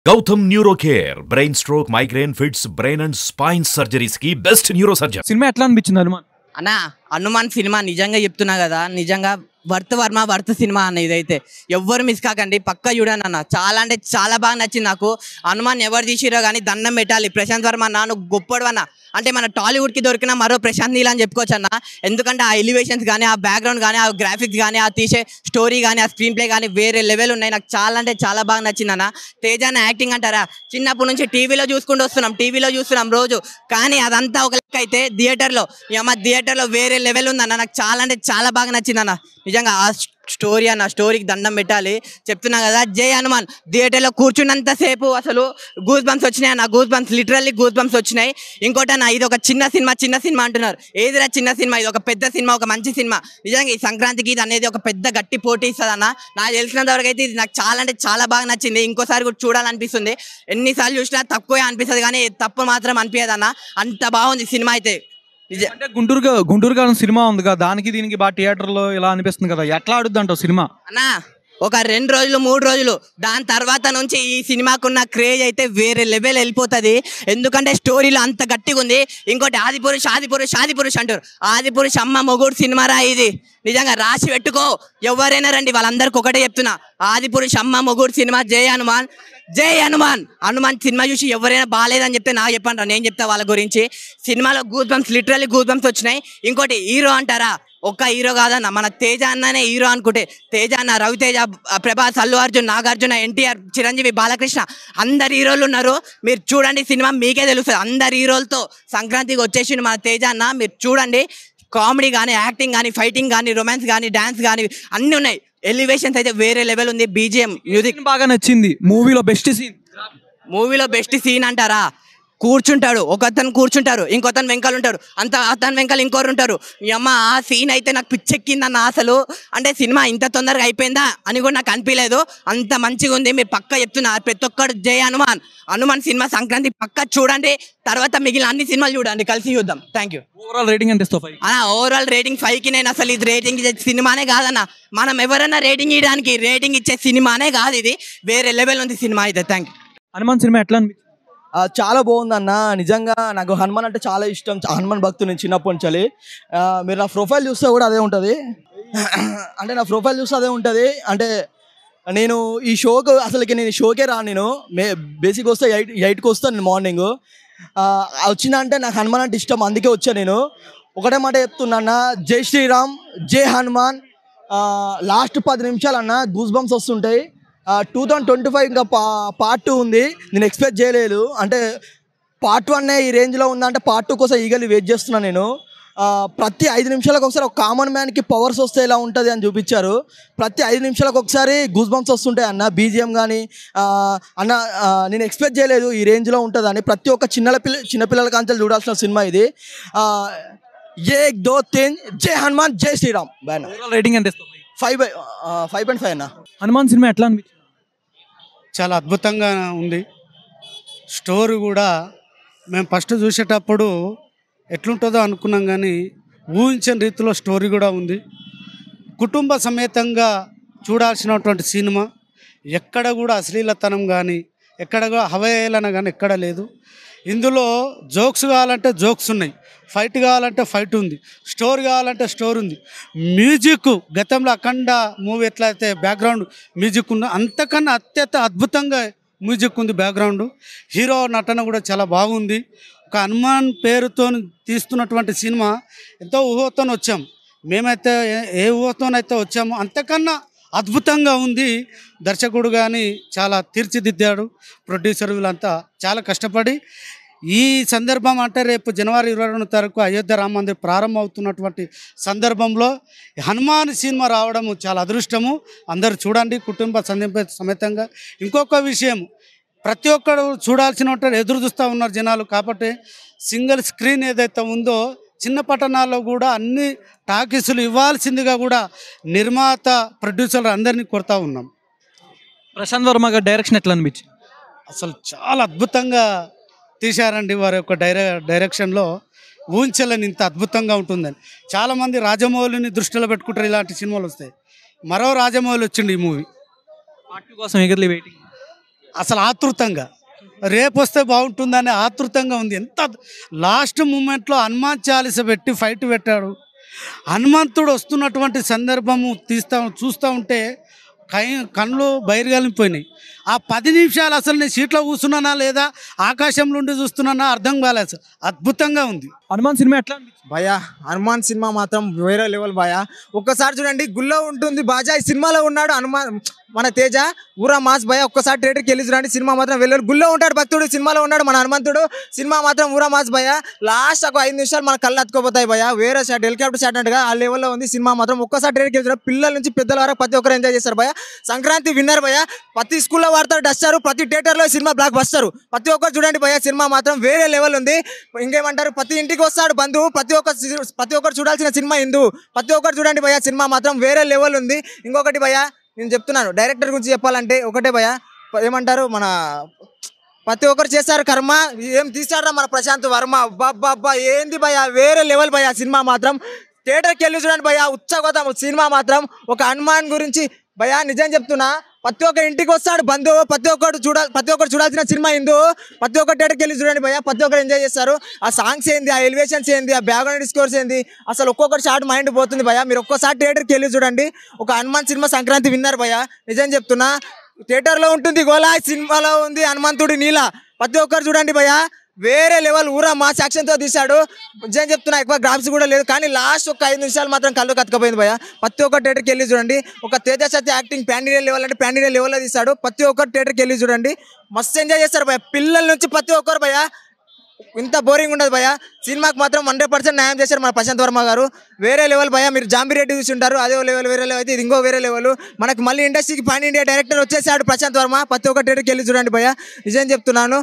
Gautam neuro care brain stroke migraine fits brain and spine surgeries కి best neuro surgeon cinema ఎట్లా అనిపించింది హనుమాన్ అన్నా Hanuman cinema నిజంగా చెప్తున్నా కదా నిజంగా వర్త్ వర్మ వర్త్ సినిమా అన్న ఇదైతే ఎవ్వరు మిస్ కాకండి పక్క చూడండి అన్న చాలా అంటే చాలా బాగా నచ్చింది నాకు హనుమాన్ ఎవరు తీసిరో కానీ దండం పెట్టాలి ప్రశాంత్ వర్మ అన్న నువ్వు గొప్పడు అన్న అంటే మన టాలీవుడ్కి దొరికిన మరో ప్రశాంత్ నీల్ అని చెప్పుకోవచ్చు అన్న ఎందుకంటే ఆ ఎలివేషన్స్ కానీ ఆ బ్యాక్గ్రౌండ్ కానీ ఆ గ్రాఫిక్స్ కానీ ఆ తీసే స్టోరీ కానీ ఆ స్క్రీన్ ప్లే కానీ వేరే లెవెల్ ఉన్నాయి నాకు చాలా అంటే చాలా బాగా నచ్చింది అన్న తేజ అన్న యాక్టింగ్ అంటారా చిన్నప్పటి నుంచి టీవీలో చూసుకుంటూ వస్తున్నాం టీవీలో చూస్తున్నాం రోజు కానీ అదంతా ఒక లెక్క అయితే థియేటర్లో అమ్మ థియేటర్లో వేరే లెవెల్ ఉందన్న నాకు చాలా అంటే చాలా బాగా నచ్చింది అన్న నిజంగా ఆ స్టోరీ అన్న స్టోరీకి దండం పెట్టాలి చెప్తున్నా కదా జై హనుమాన్ థియేటర్లో కూర్చున్నంత సేపు అసలు గూస్ బంప్స్ వచ్చినాయి అన్న goose bumps literally goose bumps వచ్చినాయి ఇంకోటి అన్న ఇది ఒక చిన్న సినిమా చిన్న సినిమా అంటున్నారు ఏదిరా చిన్న సినిమా ఇది ఒక పెద్ద సినిమా ఒక మంచి సినిమా నిజంగా ఈ సంక్రాంతికి ఇది అనేది ఒక పెద్ద గట్టి పోటీ ఇస్తుంది అన్న నాకు తెలిసినంత వరకు అయితే ఇది నాకు చాలా అంటే చాలా బాగా నచ్చింది ఇంకోసారి కూడా చూడాలనిపిస్తుంది ఎన్నిసార్లు చూసినా తక్కువే అనిపిస్తుంది కానీ తప్పు మాత్రం అనిపించదు అన్న అంత బాగుంది సినిమా అయితే నిజ అంటే గుంటూరు గా- గుంటూరు గారం సినిమా ఉంది కదా దానికి దీనికి బాగా థియేటర్ లో ఇలా అనిపిస్తుంది కదా ఎట్లా ఆడుద్ది అంటావు సినిమా అన్నా ఒక రెండు రోజులు మూడు రోజులు దాని తర్వాత నుంచి ఈ సినిమాకున్న క్రేజ్ అయితే వేరే లెవెల్ వెళ్ళిపోతుంది ఎందుకంటే స్టోరీలో అంత గట్టిగా ఉంది ఇంకోటి ఆదిపురుష్ ఆదిపురుష్ ఆదిపురుష్ అంటారు ఆదిపురుష్ అమ్మ మొగుడు సినిమారా ఇది నిజంగా రాసి పెట్టుకో ఎవరైనా రండి వాళ్ళందరికి ఒకటే చెప్తున్నా ఆదిపురుష్ అమ్మ మొగుడు సినిమా జై హనుమాన్ జై హనుమాన్ హనుమాన్ సినిమా చూసి ఎవరైనా బాగాలేదని చెప్తే నాకు చెప్పండి నేను చెప్తా వాళ్ళ గురించి సినిమాలో goose bumps literally goose bumps వచ్చినాయి ఇంకోటి హీరో అంటారా ఒక్క హీరో కాదన్న మన తేజ అన్ననే హీరో అనుకుంటే తేజ అన్న రవితేజ ఆ, ప్రభాస్ అల్లు అర్జున్ నాగార్జున ఎన్టీఆర్ చిరంజీవి బాలకృష్ణ అందరు హీరోలు ఉన్నారు మీరు చూడండి సినిమా మీకే తెలుస్తుంది అందరు హీరోలతో సంక్రాంతికి వచ్చేసి మన తేజ అన్న మీరు చూడండి కామెడీ కానీ యాక్టింగ్ కానీ ఫైటింగ్ కానీ రొమాన్స్ కానీ డాన్స్ కానీ అన్నీ ఉన్నాయి ఎలివేషన్స్ అయితే వేరే లెవెల్ ఉంది బీజిఎం మ్యూజిక్ సీన్ బాగా నచ్చింది మూవీలో బెస్ట్ సీన్ మూవీలో బెస్ట్ సీన్ అంటారా కూర్చుంటాడు ఒక అతను కూర్చుంటారు ఇంకొతను వెంకలు ఉంటారు అంత అతను వెంకలు ఇంకోరు ఉంటారు ఈ అమ్మ ఆ సీన్ అయితే నాకు పిచ్చెక్కిందన్న అసలు అంటే సినిమా ఇంత తొందరగా అయిపోయిందా అని కూడా నాకు అనిపించలేదు అంత మంచిగా ఉంది మీరు పక్క చెప్తున్నా ప్రతి ఒక్కడు జై హనుమాన్ హనుమాన్ సినిమా సంక్రాంతి పక్క చూడండి తర్వాత మిగిలిన అన్ని సినిమాలు చూడండి కలిసి చూద్దాం థ్యాంక్ యూ ఓవరాల్ రేటింగ్ ఎంత ఇస్తావు ఫైవ్ అన్న ఓవరాల్ రేటింగ్ ఫైవ్ కి నేను అసలు ఇది రేటింగ్ ఇచ్చే సినిమానే కాదన్న మనం ఎవరైనా రేటింగ్ ఇవ్వడానికి రేటింగ్ ఇచ్చే సినిమానే కాదు ఇది వేరే లెవెల్ ఉంది సినిమా అయితే థ్యాంక్ యూ హనుమాన్ సినిమా ఎట్లా అనిపించింది ఆ, చాలా బాగుందన్న నిజంగా నాకు హనుమాన్ అంటే చాలా ఇష్టం చ- హనుమాన్ భక్తులు నేను చిన్నప్పటి నుంచి ఆ, మీరు నా ప్రొఫైల్ చూస్తే కూడా అదే ఉంటుంది అంటే నా ప్రొఫైల్ చూస్తే అదే ఉంటుంది అంటే నేను ఈ షోకు అసలుకి నేను ఈ షోకే రా నేను మే బేసిక్ వస్తే ఎయిట్ ఎయిట్కి వస్తాను నేను మార్నింగ్ వచ్చిన అంటే నాకు హనుమాన్ అంటే ఇష్టం అందుకే వచ్చా నేను ఒకటే మాట చెప్తున్నా జై శ్రీరామ్ జై హనుమాన్ లాస్ట్ పది నిమిషాలు అన్న గూస్ బంప్స్ వస్తుంటాయి టూ థౌజండ్ ట్వంటీ ఫైవ్ ఇంకా పా పార్ట్ టూ ఉంది నేను ఎక్స్పెక్ట్ చేయలేదు అంటే పార్ట్ వన్ ఈ రేంజ్లో ఉందంటే పార్ట్ టూ కోసం ఈగలి వెయిట్ చేస్తున్నాను నేను ఆ, ప్రతి ఐదు నిమిషాలకు ఒకసారి ఒక కామన్ మ్యాన్కి పవర్స్ వస్తే ఎలా ఉంటుంది అని చూపించారు ప్రతి ఐదు నిమిషాలకు ఒకసారి గూస్ బంప్స్ వస్తుంటాయి అన్న బీజిఎం కానీ అన్న ఆ, నేను ఎక్స్పెక్ట్ చేయలేదు ఈ రేంజ్లో ఉంటుందని ప్రతి ఒక్క చిన్న పిల్ల చిన్నపిల్లల కాంచెలు చూడాల్సిన సినిమా ఇది ఆ, ఏక్ దో తీన్ జై హనుమాన్ జై శ్రీరామ్ బాయ్ ఓవరాల్ రేటింగ్ ఎంత ఇస్తావు five by five point five అన్న హనుమాన్ సినిమా ఎట్లా అనిపించింది చాలా అద్భుతంగా ఉంది స్టోరీ కూడా మేము ఫస్ట్ చూసేటప్పుడు ఎట్లుంటుందో అనుకున్నాం కానీ ఊహించని రీతిలో స్టోరీ కూడా ఉంది కుటుంబ సమేతంగా చూడాల్సినటువంటి సినిమా ఎక్కడ కూడా అశ్లీలతనం కానీ ఎక్కడ కూడా హవహేళన కానీ ఎక్కడ లేదు ఇందులో జోక్స్ కావాలంటే జోక్స్ ఉన్నాయి ఫైట్ కావాలంటే ఫైట్ ఉంది స్టోరీ కావాలంటే స్టోరీ ఉంది మ్యూజిక్ గతంలో అఖండ మూవీ ఎట్లయితే బ్యాక్గ్రౌండ్ మ్యూజిక్ ఉందో అంతకన్నా అత్యంత అద్భుతంగా మ్యూజిక్ ఉంది బ్యాక్గ్రౌండ్ హీరో నటన కూడా చాలా బాగుంది ఒక హనుమాన్ పేరుతో తీస్తున్నటువంటి సినిమా ఎంతో ఊహతో వచ్చాం మేమైతే ఏ- ఏ ఊహతోనైతే వచ్చామో అంతకన్నా అద్భుతంగా ఉంది దర్శకుడు కానీ చాలా తీర్చిదిద్దాడు ప్రొడ్యూసర్ వీళ్ళంతా చాలా కష్టపడి ఈ సందర్భం అంటే రేపు జనవరి ఇరవై రెండు తారీఖు అయోధ్య రామ మందిర్ ప్రారంభం అవుతున్నటువంటి సందర్భంలో హనుమాన్ సినిమా రావడం చాలా అదృష్టము అందరూ చూడండి కుటుంబ సందర్భ సమేతంగా ఇంకొక విషయం ప్రతి ఒక్కరు చూడాల్సిన ఎదురు చూస్తూ ఉన్నారు జనాలు కాబట్టి సింగిల్ స్క్రీన్ ఏదైతే ఉందో చిన్న పట్టణాల్లో కూడా అన్ని టాకీసులు ఇవ్వాల్సిందిగా కూడా నిర్మాత ప్రొడ్యూసర్లు అందరినీ కోరుతా ఉన్నాం ప్రశాంత్ వర్మ గారి డైరెక్షన్ ఎట్లా అనిపించింది అసలు చాలా అద్భుతంగా తీశారండి వారి యొక్క డైరె డైరెక్షన్లో ఊహించలేని ఇంత అద్భుతంగా ఉంటుందని చాలామంది రాజమౌళిని దృష్టిలో పెట్టుకుంటారు ఇలాంటి సినిమాలు వస్తాయి మరో రాజమౌళి వచ్చిండు ఈ మూవీ పార్ట్ టూ కోసం ఎగర్లీ వెయిటింగ్ అసలు ఆతృతంగా రేపు వస్తే బాగుంటుందని ఆతృతంగా ఉంది ఎంత లాస్ట్ మూమెంట్లో హనుమాన్ చాలీస పెట్టి ఫైట్ పెట్టాడు హనుమంతుడు వస్తున్నటువంటి సందర్భము తీస్తా చూస్తూ ఉంటే కై కళ్ళు బయలుగాలిపోయినాయి ఆ పది నిమిషాలు అసలు నేను సీట్లో కూర్చున్నానా లేదా ఆకాశంలో ఉండి చూస్తున్నానా అర్థం కాలేదు సార్ అద్భుతంగా ఉంది హనుమాన్ సినిమా ఎట్లా అనిపించింది భయ హనుమాన్ సినిమా మాత్రం వేరే లెవెల్ భయ ఒక్కసారి చూడండి గుల్లో ఉంటుంది బాజా ఈ సినిమాలో ఉన్నాడు హనుమాన్ మన తేజ ఊరా మాస్ భయ ఒక్కసారి థియేటర్కి వెళ్ళి చూడండి సినిమా మాత్రం వెళ్ళారు గుల్లో ఉంటాడు భక్తుడు సినిమాలో ఉన్నాడు మన హనుమంతుడు సినిమా మాత్రం ఊరా మాస్ భయ లాస్ట్ ఒక ఐదు నిమిషాలు మన కళ్ళు అతుకోపోతాయి భయ వేరే షాట్ హెలికాప్టర్ షాట్ అన్నట్టుగా ఆ లెవెల్లో ఉంది సినిమా మాత్రం ఒక్కసారి థియేటర్కి వెళ్ళి చూడండి పిల్లల నుంచి పెద్దల వరకు ప్రతి ఒక్కరు ఎంజాయ్ చేస్తారు భయ సంక్రాంతి విన్నర్ భయ ప్రతి స్కూల్లో వాడతారు డస్టారు ప్రతి థియేటర్లో సినిమా బ్లాక్ బస్టారు ప్రతి ఒక్కరు చూడండి భయ సినిమా మాత్రం వేరే లెవెల్ ఉంది ఇంకేమంటారు ప్రతి ఇంటికి వస్తాడు బంధువు ప్రతి ఒక్క సి- ప్రతి ఒక్కరు చూడాల్సిన సినిమా హిందూ ప్రతి ఒక్కరు చూడండి భయ సినిమా మాత్రం వేరే లెవెల్ ఉంది ఇంకొకటి భయ నేను చెప్తున్నాను డైరెక్టర్ గురించి చెప్పాలంటే ఒకటే భయ ప- ఏమంటారు మన ప్రతి ఒక్కరు చేస్తారు కర్మ ఏం తీసారా మన ప్రశాంత్ వర్మ అబ్బా ఏంది భయ వేరే లెవెల్ భయ సినిమా మాత్రం థియేటర్కి వెళ్ళి చూడండి భయ ఉత్సాహం సినిమా మాత్రం ఒక హనుమాన్ గురించి భయ నిజం చెప్తున్నా ప్రతి ఒక్క ఇంటికి వస్తాడు బంధువు ప్రతి ఒక్కరు చూడ ప్రతి ఒక్కరు చూడాల్సిన సినిమా హిందూ ప్రతి ఒక్క థియేటర్కి వెళ్ళి చూడండి భయ ప్రతి ఒక్కరు ఎంజాయ్ చేస్తారు ఆ సాంగ్స్ ఏంది ఆ ఎలివేషన్స్ ఏంది ఆ బ్యాక్గ్రౌండ్ స్కోర్స్ ఏంది అసలు ఒక్కొక్కటి షార్ట్ మైండ్ పోతుంది భయ మీరు ఒక్కసారి థియేటర్కి వెళ్ళి చూడండి ఒక హనుమాన్ సినిమా సంక్రాంతి విన్నారు భయ నిజం చెప్తున్నా థియేటర్లో ఉంటుంది గోలా సినిమాలో ఉంది హనుమంతుడి నీల ప్రతి ఒక్కరు చూడండి భయ వేరే లెవెల్ ఊరా మా తో తీశాడు నిజం చెప్తున్నా ఎక్కువ గ్రాఫిక్స్ కూడా లేదు కానీ లాస్ట్ ఒక ఐదు నిమిషాలు మాత్రం కళ్ళు కత్తుకపోయింది భయ ప్రతి ఒక్క థియేటర్కి వెళ్ళి చూడండి ఒక తేజ సత్య యాక్టింగ్ ప్యాండిరియల్ లెవెల్ అంటే ప్యాండిరియల్ లెవెల్లో తీశాడు ప్రతి ఒక్కరు థియేటర్కి వెళ్ళి చూడండి మస్తు ఎంజాయ్ చేస్తారు భయ పిల్లల నుంచి ప్రతి ఒక్కరు భయ ఇంత బోరింగ్ ఉండదు భయ సినిమాకి మాత్రం హండ్రెడ్ పర్సెంట్ న్యాయం చేశారు మన ప్రశాంత్ వర్మ గారు వేరే లెవెల్ భయ మీరు జాంబీ రెడ్డి చూసి ఉంటారు అదే లెవెల్ వేరే లెవెల్ అయితే ఇది ఇంకో వేరే లెవెల్ మనకి మళ్ళీ ఇండస్ట్రీకి పాన్ ఇండియా డైరెక్టర్ వచ్చేసాడు ప్రశాంత్ వర్మ ప్రతి ఒక్క థియేటర్కి వెళ్ళి చూడండి భయ నిజం చెప్తున్నాను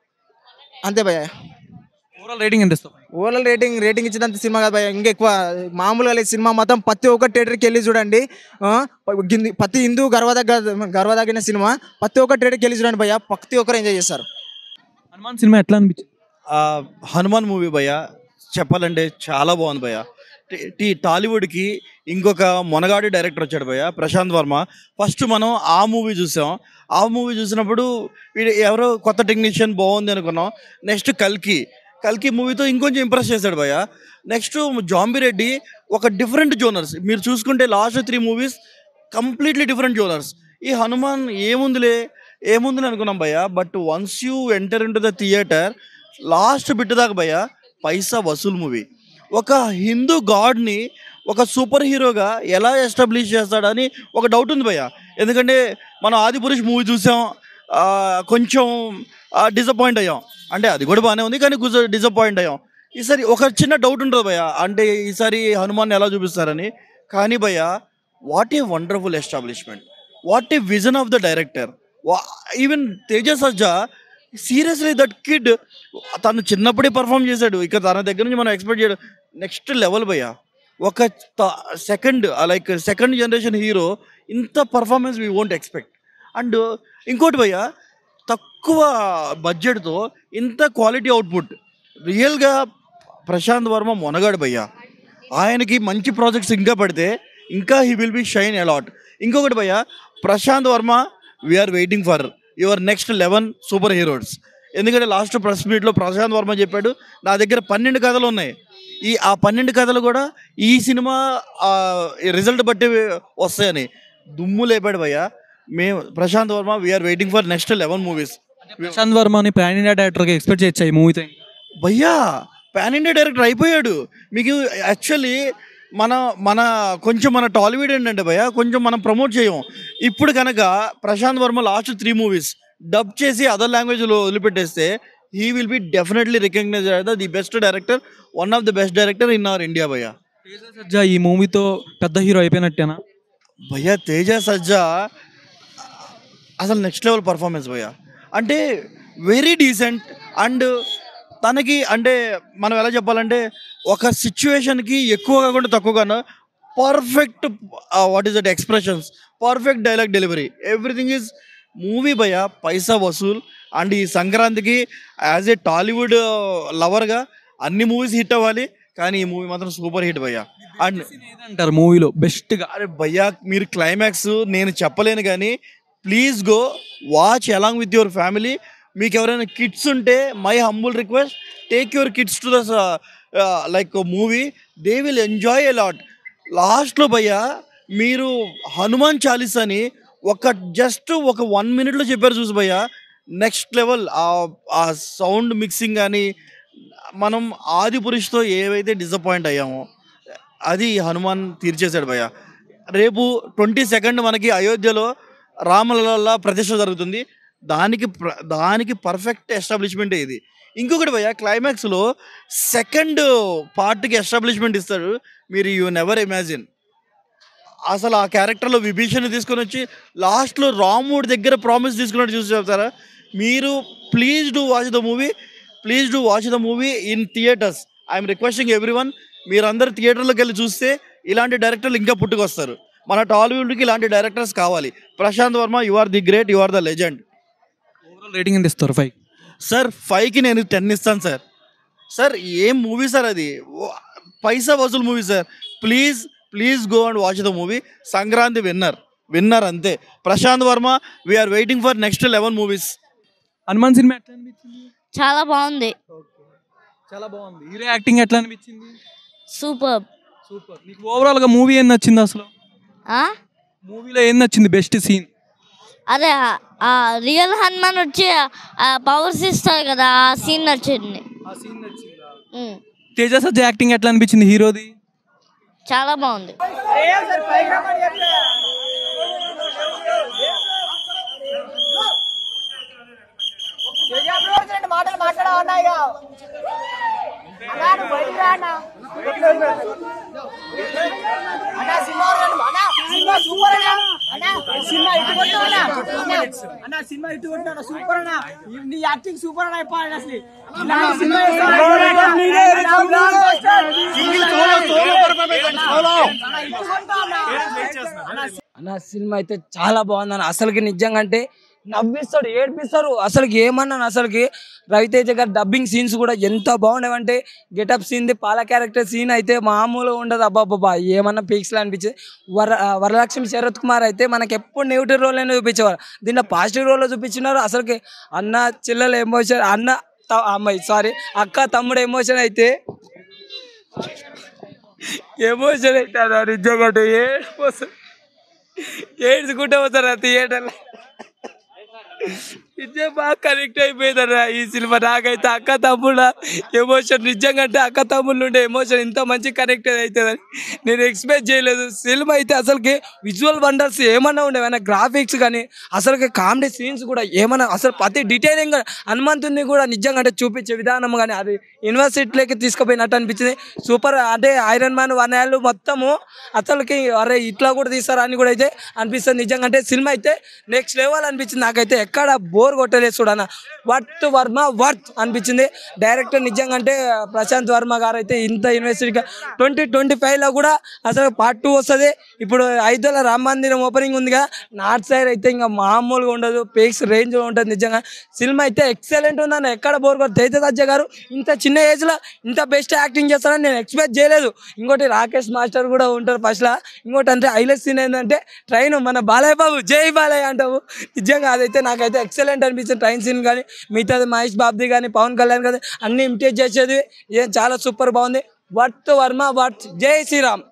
అంతే భయ ఓవరాల్ రేటింగ్ ఎంత ఇస్తావు ఓవరాల్ రేటింగ్ రేటింగ్ ఇచ్చినంత సినిమా కాదు భయ ఇంకా ఎక్కువ మామూలుగా లేదు సినిమా మాత్రం ప్రతి ఒక్క థియేటర్కి వెళ్ళి చూడండి ఆ, గిన్ని- ప్రతి హిందూ గర్వదగ్గ గర్వదగిన సినిమా ప్రతి ఒక్క థియేటర్కి వెళ్ళి చూడండి భయ ప్రతి ఒక్కరు ఎంజాయ్ చేస్తారు హనుమాన్ సినిమా ఎట్లా అనిపించింది ఆ, హనుమాన్ మూవీ భయ్య చెప్పాలంటే చాలా బాగుంది భయ్య టీ- టీ టాలీవుడ్కి ఇంకొక మొనగాడి డైరెక్టర్ వచ్చాడు భయ్య ప్రశాంత్ వర్మ ఫస్ట్ మనం ఆ మూవీ చూసాం ఆ మూవీ చూసినప్పుడు వీడు ఎవరో కొత్త టెక్నీషియన్ బాగుంది అనుకున్నాం నెక్స్ట్ కల్కి కల్కి మూవీతో ఇంకొంచెం ఇంప్రెస్ చేశాడు భయ్య నెక్స్ట్ జాంబీ రెడ్డి ఒక డిఫరెంట్ జోనర్స్ మీరు చూసుకుంటే last three movies completely different genres ఈ హనుమాన్ ఏముందిలే ఏముందిలే అనుకున్నాం భయ్య but once you enter in to the theatre last bit దాకా భయ్య పైసా వసూల్ మూవీ ఒక హిందూ గాడ్ని ఒక సూపర్ హీరోగా ఎలా ఎస్టాబ్లిష్ చేస్తాడని ఒక డౌట్ ఉంది భయ్య ఎందుకంటే మనం ఆది పురుష్ మూవీ చూసాం ఆ, కొంచెం డిసప్పాయింట్ అయ్యాం అంటే అది కూడా బాగానే ఉంది కానీ కొంచెం డిసప్పాయింట్ అయ్యాం ఈసారి ఒక చిన్న డౌట్ ఉంటుంది భయ్య అంటే ఈసారి హనుమాన్ ఎలా చూపిస్తారని కానీ భయ్య what a wonderful establishment what a vision of the director even Teja Sajja seriously that kid తను చిన్నప్పుడే పర్ఫామ్ చేశాడు ఇక తన దగ్గర నుంచి మనం ఎక్స్పెక్ట్ చేయడం నెక్స్ట్ లెవెల్ భయ్య ఒక second like second generation hero ఇంత performance we won't expect and ఇంకోటి భయ్య తక్కువ బడ్జెట్తో ఇంత క్వాలిటీ అవుట్పుట్ రియల్గా ప్రశాంత్ వర్మ మొనగాడు భయ్య ఆయనకి మంచి ప్రాజెక్ట్స్ ఇంకా పడితే ఇంకా he will be shine a lot ఇంకొకటి భయ్య Prashanth Varma we are waiting for your next eleven super heroes ఎందుకంటే లాస్ట్ ప్రెస్ మీట్లో ప్రశాంత్ వర్మ చెప్పాడు నా దగ్గర పన్నెండు కథలు ఉన్నాయి ఈ ఆ పన్నెండు కథలు కూడా ఈ సినిమా రిజల్ట్ బట్టి వస్తాయని దుమ్ము లేపాడు భయ్య మేము Prashanth Varma we are waiting for next eleven movies Prashanth వర్మని పాన్ ఇండియా డైరెక్టర్గా ఎక్స్పెక్ట్ చేయొచ్చా ఈ మూవీతో భయ్యా పాన్ ఇండియా డైరెక్టర్ అయిపోయాడు మీకు యాక్చువల్లీ మన మన కొంచెం మన టాలీవుడ్ ఏంటంటే భయ్య కొంచెం మనం ప్రమోట్ చేయం ఇప్పుడు కనుక Prashanth Varma last three movies dub చేసి అదర్ లాంగ్వేజ్లో వదిలిపెట్టేస్తే he will be definitely recognise the best director one of the best director in our India భయ్య సజ్జా ఈ మూవీతో పెద్ద హీరో అయిపోయినట్టేనా భయ్య తేజ సజ్జా అసలు నెక్స్ట్ లెవెల్ పర్ఫార్మెన్స్ భయ్య అంటే వెరీ డీసెంట్ అండ్ తనకి అంటే మనం ఎలా చెప్పాలంటే ఒక సిచ్యువేషన్కి ఎక్కువ కాకుండా తక్కువ కాకుండా perfect what is that expressions perfect dialogue delivery everything is movie భయ పైసా వసూల్ అండ్ ఈ సంక్రాంతికి యాజ్ ఏ టాలీవుడ్ లవర్గా అన్ని మూవీస్ హిట్ అవ్వాలి కానీ ఈ మూవీ మాత్రం సూపర్ హిట్ భయ్య అండ్ అంటారు మూవీలో బెస్ట్ గా అరే భయ్యా మీరు క్లైమాక్స్ నేను చెప్పలేను కానీ please go watch along with your family మీకు ఎవరైనా కిడ్స్ ఉంటే my humble request take your kids to the like movie they will enjoy a lot లాస్ట్లో భయ్య మీరు హనుమాన్ చాలీస్ అని ఒక జస్ట్ ఒక వన్ మినిట్లో చెప్పారు చూసి భయ్య నెక్స్ట్ లెవెల్ ఆ సౌండ్ మిక్సింగ్ కానీ మనం ఆది పురుషుతో ఏవైతే డిసప్పాయింట్ అయ్యామో అది హనుమాన్ తీర్చేశాడు భయ్య రేపు ట్వంటీ సెకండ్ మనకి అయోధ్యలో రామలల్ల ప్రతిష్ట జరుగుతుంది దానికి ప్ర- దానికి పర్ఫెక్ట్ ఎస్టాబ్లిష్మెంట్ ఇది ఇంకొకటి భయ్య క్లైమాక్స్లో సెకండ్ పార్ట్కి ఎస్టాబ్లిష్మెంట్ ఇస్తాడు మీరు యూ నెవర్ ఇమాజిన్ అసలు ఆ క్యారెక్టర్లో విభీషణ్ తీసుకొని వచ్చి లాస్ట్లో రాముడి దగ్గర ప్రామిస్ తీసుకున్నట్టు చూసి చెప్తారా మీరు please do watch the movie please do watch the movie in theatres I'm requesting everyone మీరందరూ థియేటర్లోకి వెళ్ళి చూస్తే ఇలాంటి డైరెక్టర్లు ఇంకా పుట్టుకొస్తారు మన టాలీవుడ్కి ఇలాంటి డైరెక్టర్స్ కావాలి Prashanth Varma you are the great you are the legend overall rating ఎంత ఇస్తారు ఫైవ్ సార్ ఫైవ్కి నేను టెన్ ఇస్తాను సార్ సార్ ఏం మూవీ సార్ అది ఓ- పైసా వసూలు movie sir please please go and watch the movie Sankranti winner winner అంతే Prashanth Varma we are waiting for next eleven movies Hanuman cinema ఎట్లా అనిపించింది చాలా బాగుంది చాలా బాగుంది హీరో యాక్టింగ్ ఎట్లా అనిపించింది సూపర్ సూపర్ నీకు ఓవరాల్ గా మూవీ ఏం నచ్చింది అసలు మూవీలో ఏం నచ్చింది బెస్ట్ సీన్ అదే ఆ- ఆ రియల్ హనుమాన్ వచ్చి ఆ పవర్స్ ఇస్తారు కదా ఆ సీన్ నచ్చింది ఆ సీన్ నచ్చిందా ఉమ్, తేజ సజ్జ యాక్టింగ్ ఎట్లా అనిపించింది హీరోది చాలా బాగుంది మాటలు మాట్లాడవన్నా ఇక అన్నా నువ్వు బయటికి రా అన్నా అన్నా సినిమా చూడండి. అన్నా సినిమా సూపర్ అన్నా అన్నా సినిమా ఇటు కొట్టు అన్నా అన్నా అన్నా సినిమా ఇటు కొట్టు అన్నా సూపర్ అన్నా ఈ- నీ యాక్టింగ్ సూపర్ అన్నా చెప్పాలి అసలు ఇలాంటి సినిమా అన్న సినిమా అయితే చాలా బాగుంది అన్న అసలుకి నిజంగా అంటే నవ్విస్తాడు ఏడిపిస్తాడు అసలుకి ఏమన్నా అసలుకి రవితేజ గారి డబ్బింగ్ సీన్స్ కూడా ఎంత బాగుండేవంటే గెటప్ సీన్ పాల క్యారెక్టర్ సీన్ అయితే మామూలుగా ఉండదు అబ్బాబ్బా ఏమన్నా పీక్స్లో అనిపించింది వర ఆ, వరలక్ష్మి శరత్ కుమార్ అయితే మనకి ఎప్పుడు నెగిటివ్ రోల్ అయినా చూపించేవారు దీంట్లో పాజిటివ్ రోల్లో చూపించినారు అసలుకి అన్న చెల్లెల ఎమోషన్ అన్న త- అమ్మాయి సారీ అక్క తమ్ముడు ఎమోషన్ అయితే ఎమోషన్ అయితే అన్న నిజంగా అంటే ఏడిపోతుంది ఏడ్చుకుంటే పోతారా థియేటర్లో నిజం బాగా కనెక్ట్ అయిపోయిందరా ఈ సినిమా నాకైతే అక్క తమ్ముడు ఎమోషన్ నిజంగా అంటే అక్క తమ్ముళ్ళు ఉండే ఎమోషన్ ఇంత మంచి కనెక్ట్ అవుతుందని నేను ఎక్స్పెక్ట్ చేయలేదు సినిమా అయితే అసలుకి విజువల్ వండర్స్ ఏమన్నా ఉండేవన్నా గ్రాఫిక్స్ కానీ అసలుకి కామెడీ సీన్స్ కూడా ఏమన్నా అసలు ప్రతి డీటెయిలింగ్ హనుమంతుని కూడా నిజంగా అంటే చూపించే విధానం కానీ అది యూనివర్సిటీలోకి తీసుకుపోయినట్టు అనిపించింది సూపర్ అంటే ఐరన్ మ్యాన్ వన్ యాళ్ళు మొత్తము అసలుకి అరే ఇట్లా కూడా తీస్తారా అని కూడా అయితే అనిపిస్తుంది నిజంగా అంటే సినిమా అయితే నెక్స్ట్ లెవెల్ అనిపించింది నాకైతే ఎక్కడ బోర్ కొట్టలేదు చూడన్న వర్త్ వర్మ వర్త్ అనిపించింది డైరెక్టర్ నిజంగా అంటే ప్రశాంత్ వర్మ గారు అయితే ఇంత యూనివర్సిటీగా ట్వంటీ ట్వంటీ ఫైవ్లో కూడా అసలు పార్ట్ టూ వస్తుంది ఇప్పుడు ఐదుల రామ మందిరం ఓపెనింగ్ ఉంది కదా నార్త్ సైడ్ అయితే ఇంకా మామూలుగా ఉండదు పేక్స్ రేంజ్లో ఉంటుంది నిజంగా సినిమా అయితే ఎక్సలెంట్ ఉందన్న ఎక్కడ బోర్ కొట్టు తేజ దజ్జ గారు ఇంత చిన్న ఏజ్లో ఇంత బెస్ట్ యాక్టింగ్ చేస్తారని నేను ఎక్స్పెక్ట్ చేయలేదు ఇంకోటి రాకేష్ మాస్టర్ కూడా ఉంటారు ఫస్ట్లో ఇంకోటి అంటే హైలైట్ సీన్ ఏంటంటే ట్రైన్ మన బాలయ్య బాబు జై బాలయ్య అంటావు నిజంగా అదైతే నాకైతే ఎక్సలెంట్ అనిపించింది ట్రైన్ సీన్ కానీ మిగతాది మహేష్ బాబ్ది కానీ పవన్ కళ్యాణ్ కానీ అన్ని ఇమిటేట్ చేసేది ఏం చాలా సూపర్ బాగుంది వర్త్ వర్మ వర్త్ జై శ్రీరామ్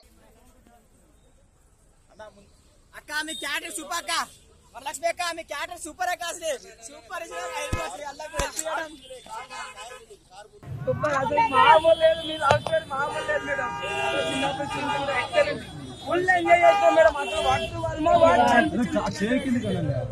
అక్క మీ క్యారెక్టర్ సూపర్ అక్క వరలక్ష్మి అక్క మీ క్యారెక్టర్ సూపర్ అక్క అసలు సూపర్ అసలు అల్లకు హెల్ప్ చేయడం సూపర్ అసలు మామూలు లేదు మీరు అవుతారు మామూలు లేదు మేడం చిన్నప్పుడు సింగిల్ ఎక్సలెంట్ ఫుల్ ఎంజాయ్ చేస్తాం మేడం అసలు వర్త్ వర్మ వర్త్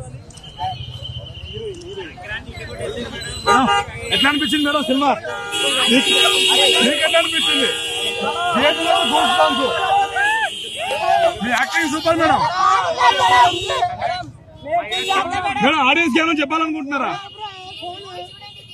ఎట్లా అనిపించింది మేడం సినిమా మీకు మీకు ఎట్లా అనిపించింది థియేటర్లో గూస్ బంప్స్. మీ acting super madam madam audience ఏమైనా చెప్పాలనుకుంటున్నారా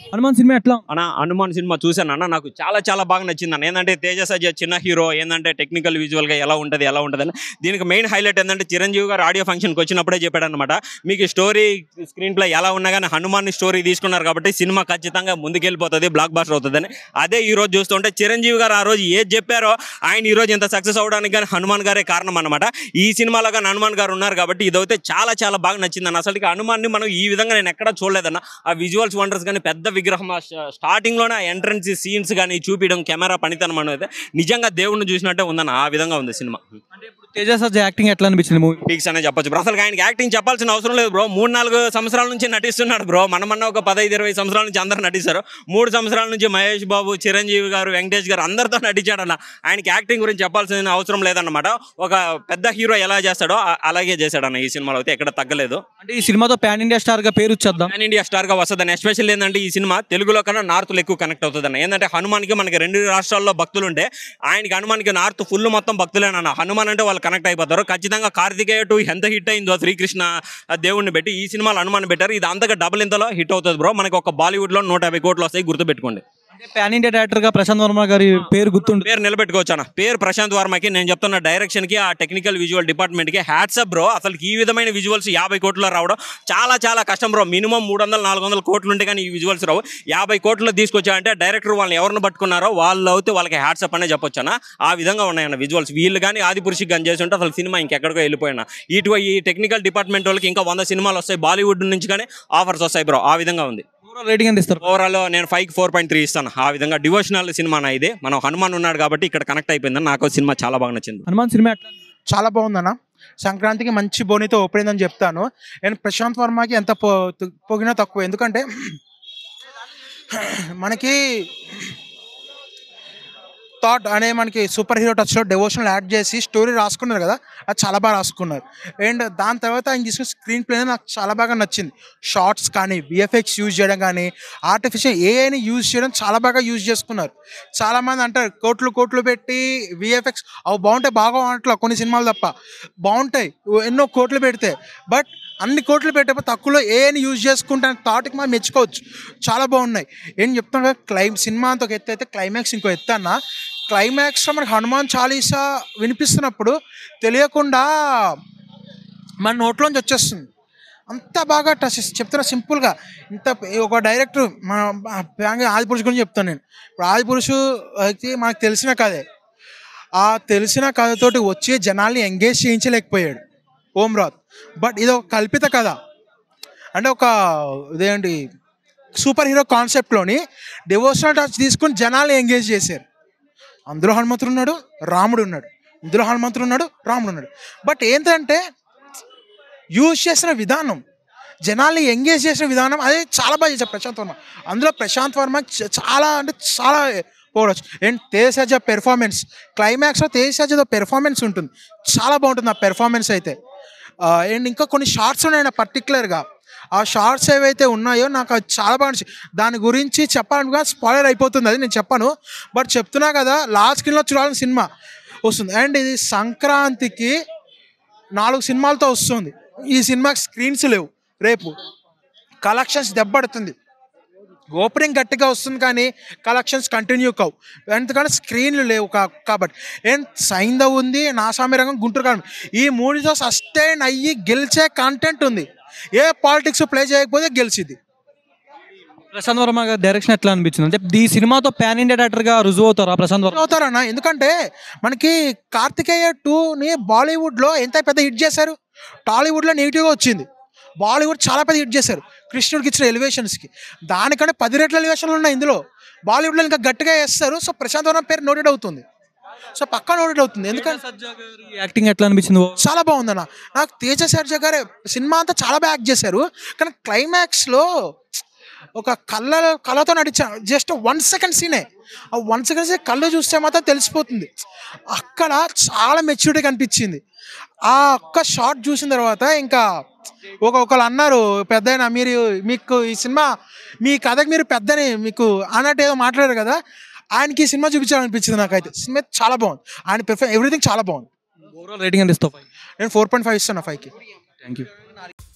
హనుమాన్ సినిమా ఎట్లా ఉంది? అన్న హనుమాన్ సినిమా చూశాను అన్న నాకు చాలా చాలా బాగా నచ్చింది అన్న ఏంటంటే తేజ సజ్జ చిన్న హీరో ఏంటంటే టెక్నికల్ విజువల్గా ఎలా ఉంటుంది ఎలా ఉంటుంది అని దీనికి మెయిన్ హైలైట్ ఏంటంటే చిరంజీవి గారు ఆడియో ఫంక్షన్కి వచ్చినప్పుడే చెప్పాడు అనమాట మీకు స్టోరీ స్క్రీన్ ప్లే ఎలా ఉన్నా కానీ హనుమాన్ స్టోరీ తీసుకున్నారు కాబట్టి సినిమా ఖచ్చితంగా ముందుకెళ్ళిపోతుంది బ్లాక్ బాస్టర్ అవుతుందని అదే ఈ రోజు చూస్తుంటే చిరంజీవి గారు ఆ రోజు ఏది చెప్పారో ఆయన ఈ రోజు ఇంత సక్సెస్ అవడానికి కానీ హనుమాన్ గారే కారణం అనమాట ఈ సినిమాలో కానీ హనుమాన్ గారు ఉన్నారు కాబట్టి ఇదైతే చాలా చాలా బాగా నచ్చింది అన్న అసలు హనుమాన్ని మనం ఈ విధంగా నేను ఎక్కడా చూడలేదన్న ఆ విజువల్స్ వండర్స్ కానీ పెద్ద విగ్రహం ఆ స్టార్టింగ్ లోనే ఎంట్రన్స్ సీన్స్ కానీ చూపించడం కెమెరా పనితనం అనేది నిజంగా దేవుడిని చూసినట్టే ఉందన్న ఆ విధంగా ఉంది సినిమా తేజ సజ్జ యాక్టింగ్ ఎట్లా అనిపించింది మూవీ పీక్స్ అనే చెప్పొచ్చు బ్రో అసలు ఆయనకి యాక్టింగ్ చెప్పాల్సిన అవసరం లేదు బ్రో మూడు నాలుగు సంవత్సరాల నుంచి నటిస్తున్నాడు బ్రో మనమన్న ఒక పదహైదు ఇరవై సంవత్సరాల నుంచి అందరూ నటిస్తారు మూడు సంవత్సరాల నుంచి మహేష్ బాబు చిరంజీవి గారు వెంకటేష్ గారు అందరితో నటించాడన్న ఆయనకి యాక్టింగ్ గురించి చెప్పాల్సిన అవసరం లేదన్నమాట ఒక పెద్ద హీరో ఎలా చేస్తాడో ఆ- అలాగే చేశాడన్న ఈ సినిమాలో అయితే ఎక్కడ తగ్గలేదు అంటే ఈ సినిమాతో పాన్ ఇండియా స్టార్ గా పేరు వచ్చేద్దాం పాన్ ఇండియా స్టార్ గా వస్తుందని ఎస్పెషల్ ఏంటంటే ఈ సినిమా తెలుగులో కన్నా నార్త్ లో ఎక్కువ కనెక్ట్ అవుతుందని ఏంటంటే హనుమాన్కి మనకి రెండు రాష్ట్రాల్లో భక్తులు ఉంటే ఆయనకి హనుమాన్కి నార్త్ ఫుల్ మొత్తం భక్తులేనన్న హనుమాన్ అంటే వాళ్ళు కనెక్ట్ అయిపోతారు ఖచ్చితంగా కార్తికేయ టూ ఎంత హిట్ అయిందో శ్రీకృష్ణ ఆ దేవుడిని పెట్టి ఈ సినిమాలో హనుమాన్ పెట్టారు ఇది అంతగా డబుల్ ఇంతలో హిట్ అవుతుంది బ్రో మనకి ఒక బాలీవుడ్ లో నూట యాభై కోట్లు వస్తాయి గుర్తుపెట్టుకోండి పాన్ ఇండియా డైరెక్టర్ గా ప్రశాంత్ వర్మ గారి పేరు గుర్తుండు పేరు నిలబెట్టుకోవచ్చు అన్న పేరు ప్రశాంత్ వర్మకి నేను చెప్తున్న డైరెక్షన్ కి ఆ టెక్నికల్ విజువల్ డిపార్ట్మెంట్ కి హ్యాట్సప్ బ్రో అసలు ఈ విధమైన విజువల్స్ యాభై కోట్లలో రావడం చాలా చాలా కష్టం బ్రో మినిమం మూడు వందల నాలుగు వందల కోట్లు ఉంటే కానీ ఈ విజువల్స్ రావు యాభై కోట్లు తీసుకొచ్చారంటే డైరెక్టర్ వాళ్ళని ఎవరిని పట్టుకున్నారో వాళ్ళు అయితే వాళ్ళకి హ్యాట్సప్ అనే చెప్పొచ్చు అన్న ఆ విధంగా ఉన్నాయన్న విజువల్స్ వీళ్ళు కానీ ఆది పురుషుకి కానీ చేసి ఉంటే అసలు సినిమా ఇంకెక్కడికో వెళ్ళిపోయినా ఇటు ఈ టెక్నికల్ డిపార్ట్మెంట్ వాళ్ళకి ఇంకా వంద సినిమాలు వస్తాయి బాలీవుడ్ నుంచి కానీ ఆఫర్స్ వస్తాయి బ్రో ఆ విధంగా ఉంది రేటింగ్ ఎంత ఇస్తారు ఓవరాల్ నేను ఫైవ్ ఫోర్ పాయింట్ త్రీ ఇస్తాను ఆ విధంగా డివోషనల్ సినిమా నా ఇది మనం హనుమాన్ ఉన్నాడు కాబట్టి ఇక్కడ కనెక్ట్ అయిపోయిందని నాకు సినిమా చాలా బాగా నచ్చింది హనుమాన్ సినిమా ఎట్లా చాలా బాగుందన్న సంక్రాంతికి మంచి బోనితో ఓపెన్ అని చెప్తాను నేను ప్రశాంత్ వర్మకి ఎంత పో పొగినా తక్కువ ఎందుకంటే మనకి థాట్ అనే మనకి సూపర్ హీరో టచ్లో డెవోషనల్ యాడ్ చేసి స్టోరీ రాసుకున్నారు కదా అది చాలా బాగా రాసుకున్నారు అండ్ దాని తర్వాత ఆయన తీసుకున్న స్క్రీన్ ప్లే నాకు చాలా బాగా నచ్చింది షార్ట్స్ కానీ విఎఫ్ఎక్స్ యూజ్ చేయడం కానీ ఆర్టిఫిషియల్ ఏఐని యూజ్ చేయడం చాలా బాగా యూజ్ చేసుకున్నారు చాలామంది అంటారు కోట్లు కోట్లు పెట్టి విఎఫ్ఎక్స్ అవి బాగుంటాయి బాగా అట్లా కొన్ని సినిమాలు తప్ప బాగుంటాయి ఎన్నో కోట్లు పెడితే బట్ అన్ని కోట్లు పెట్టేప్పుడు తక్కువలో ఏని యూజ్ చేసుకుంటాను థాట్కి మనం మెచ్చుకోవచ్చు చాలా బాగున్నాయి ఏం చెప్తాను కదా క్లైమ్ సినిమా అంత ఒక ఎత్తు అయితే క్లైమాక్స్ ఇంకో ఎత్తు అన్న క్లైమాక్స్లో మనకి హనుమాన్ చాలీసా వినిపిస్తున్నప్పుడు తెలియకుండా మన నోట్లోంచి వచ్చేస్తుంది అంత బాగా టచ్ చెప్తున్నా సింపుల్గా ఇంత ఒక డైరెక్టర్ మన బ్యాంగ్ ఆది పురుషు గురించి చెప్తాను నేను ఇప్పుడు ఆది పురుషు అయితే మనకు తెలిసిన కథే ఆ తెలిసిన కథతోటి వచ్చి జనాల్ని ఎంగేజ్ చేయించలేకపోయాడు ఓం రాత్ బట్ ఇది ఒక కల్పిత కథ అంటే ఒక ఇదేంటి సూపర్ హీరో కాన్సెప్ట్లోని డివోషనల్ టచ్ తీసుకుని జనాల్ని ఎంగేజ్ చేశారు అందులో హనుమంతుడు ఉన్నాడు రాముడు ఉన్నాడు ఇందులో హనుమంతుడు ఉన్నాడు రాముడు ఉన్నాడు బట్ ఏంటంటే యూజ్ చేసిన విధానం జనాల్ని ఎంగేజ్ చేసిన విధానం అదే చాలా బాగా చేశారు ప్రశాంత్ వర్మ అందులో ప్రశాంత్ వర్మ చ- చాలా అంటే చాలా పోవచ్చు అండ్ తేజసజ్జ పెర్ఫార్మెన్స్ క్లైమాక్స్లో తేజసజ్జతో పెర్ఫార్మెన్స్ ఉంటుంది చాలా బాగుంటుంది ఆ పెర్ఫార్మెన్స్ అయితే అండ్ ఇంకా కొన్ని షార్ట్స్ ఉన్నాయి పర్టికులర్గా ఆ షార్ట్స్ ఏవైతే ఉన్నాయో నాకు అది చాలా బాగా నచ్చింది. దాని గురించి చెప్పాలనుకున్నా స్పాయిలర్ అయిపోతుంది అది నేను చెప్పాను బట్ చెప్తున్నా కదా లాస్ట్ స్క్రీన్లో చూడాలని సినిమా వస్తుంది అండ్ ఇది సంక్రాంతికి నాలుగు సినిమాలతో వస్తుంది ఈ సినిమాకి స్క్రీన్స్ లేవు రేపు కలెక్షన్స్ దెబ్బడుతుంది ఓపెనింగ్ గట్టిగా వస్తుంది కానీ కలెక్షన్స్ కంటిన్యూ కావు ఎందుకంటే స్క్రీన్లు లేవు కా- కాబట్టి ఏం సైందవ్ ఉంది నాసామి రంగం గుంటూరు కాలం ఈ మూడుతో సస్టైన్ అయ్యి గెలిచే కంటెంట్ ఉంది ఏ పాలిటిక్స్ ప్లే చేయకపోతే గెలిచిద్ది ప్రశాంత్ వర్మ గారి డైరెక్షన్ ఎట్లా అనిపించింది అంటే ఈ సినిమాతో పాన్ ఇండియా డైరెక్టర్ గా రుజువు అవుతారా ప్రశాంత్ వర్మ అవుతారన్న ఎందుకంటే మనకి కార్తికేయ టూని బాలీవుడ్లో ఎంత పెద్ద హిట్ చేశారు టాలీవుడ్లో నెగిటివ్గా వచ్చింది బాలీవుడ్ చాలా పెద్ద హిట్ చేశారు కృష్ణుడికి ఇచ్చిన ఎలివేషన్స్కి దానికంటే పది రెట్ల ఎలివేషన్లు ఉన్నాయి ఇందులో బాలీవుడ్లో ఇంకా గట్టిగా వేస్తారు సో ప్రశాంత్ వర్మ పేరు నోటెడ్ అవుతుంది సో పక్కా నోటెడ్ అవుతుంది ఎందుకంటే యాక్టింగ్ ఎట్లా అనిపించింది చాలా బాగుందన్న నాకు తేజ సర్జా గారే సినిమా అంతా చాలా బాగా యాక్ట్ చేశారు కానీ క్లైమాక్స్లో ఒక కళ్ళ కళ్ళతో నడిచాను జస్ట్ వన్ సెకండ్ సీనే ఆ వన్ సెకండ్ సీన్ కళ్ళు చూస్తే మాత్రం తెలిసిపోతుంది అక్కడ చాలా మెచ్యూరిటీ కనిపించింది ఆ ఒక్క షాట్ చూసిన తర్వాత ఇంకా ఒక ఒకళ్ళు అన్నారు పెద్ద మీరు మీకు ఈ సినిమా మీ కథకి మీరు పెద్దని మీకు అన్నట్టు ఏదో మాట్లాడారు కదా ఆయనకి ఈ సినిమా చూపించాలనిపించింది నాకైతే సినిమా చాలా బాగుంది ఆయన ప్రిఫర్ ఎవ్రీథింగ్ చాలా బాగుంది ఓవరాల్ రేటింగ్ ఎంత ఇస్తావు నేను ఫోర్ పాయింట్ ఫైవ్ ఇస్తాను ఫైవ్కి థ్యాంక్ యూ